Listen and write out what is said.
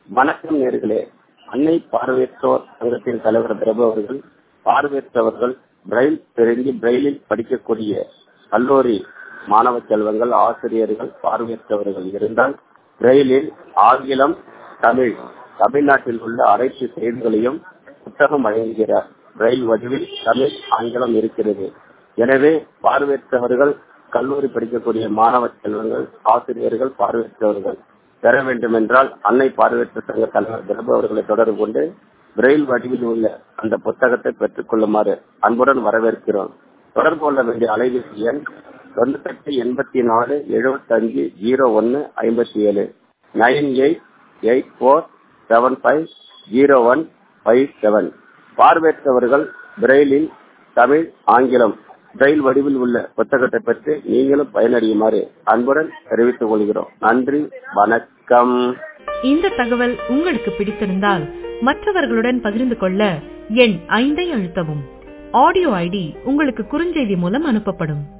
வணக்கம் நேர்களே அன்னை பார்வையற்றோர் சங்கத்தின் தலைவர் பிரபு அவர்கள் பார்வையற்றவர்கள் பிரெயில் தெரிந்து பிரெயிலில் படிக்கக்கூடிய கல்லூரி மாணவ செல்வங்கள் ஆசிரியர்கள் பார்வையற்றவர்கள் இருந்தால் பிரெயிலில் ஆங்கிலம் தமிழ் தமிழ்நாட்டில் உள்ள அனைத்து செய்திகளையும் புத்தகம் வழங்குகிறார் பிரெயில் வடிவில் தமிழ் ஆங்கிலம் இருக்கிறது எனவே பார்வையற்றவர்கள் கல்லூரி படிக்கக்கூடிய மாணவ செல்வங்கள் ஆசிரியர்கள் பார்வையற்றவர்கள் பெற வேண்டும் என்றால் அன்னை பார்வையற்ற சங்க தலைவர் பிரபு அவர்களை தொடர்பு கொண்டு பிரெயில் வடிவில் உள்ள அந்த புத்தகத்தை பெற்றுக் கொள்ளுமாறு அன்புடன் வரவேற்கிறோம் தொடர்பு கொள்ள வேண்டிய அலைபேசி எண் தொண்ணூத்தெட்டு எண்பத்தி நாலு எழுபத்தி அஞ்சு ஜீரோ ஒன்னு ஐம்பத்தி ஏழு nine eight eight four seven five zero one five seven பார்வையற்றவர்கள் பிரெயிலில் தமிழ் ஆங்கிலம் பிரெயில் வடிவில் உள்ள புத்தகத்தை பற்றி நீங்களும் பயனடையுமாறு அன்புடன் தெரிவித்துக் கொள்கிறோம் நன்றி வணக்கம் இந்த தகவல் உங்களுக்கு பிடித்திருந்தால் மற்றவர்களுடன் பகிர்ந்து கொள்ள எண் ஐந்தை அழுத்தவும் ஆடியோ ஐடி உங்களுக்கு குறுஞ்செய்தி மூலம் அனுப்பப்படும்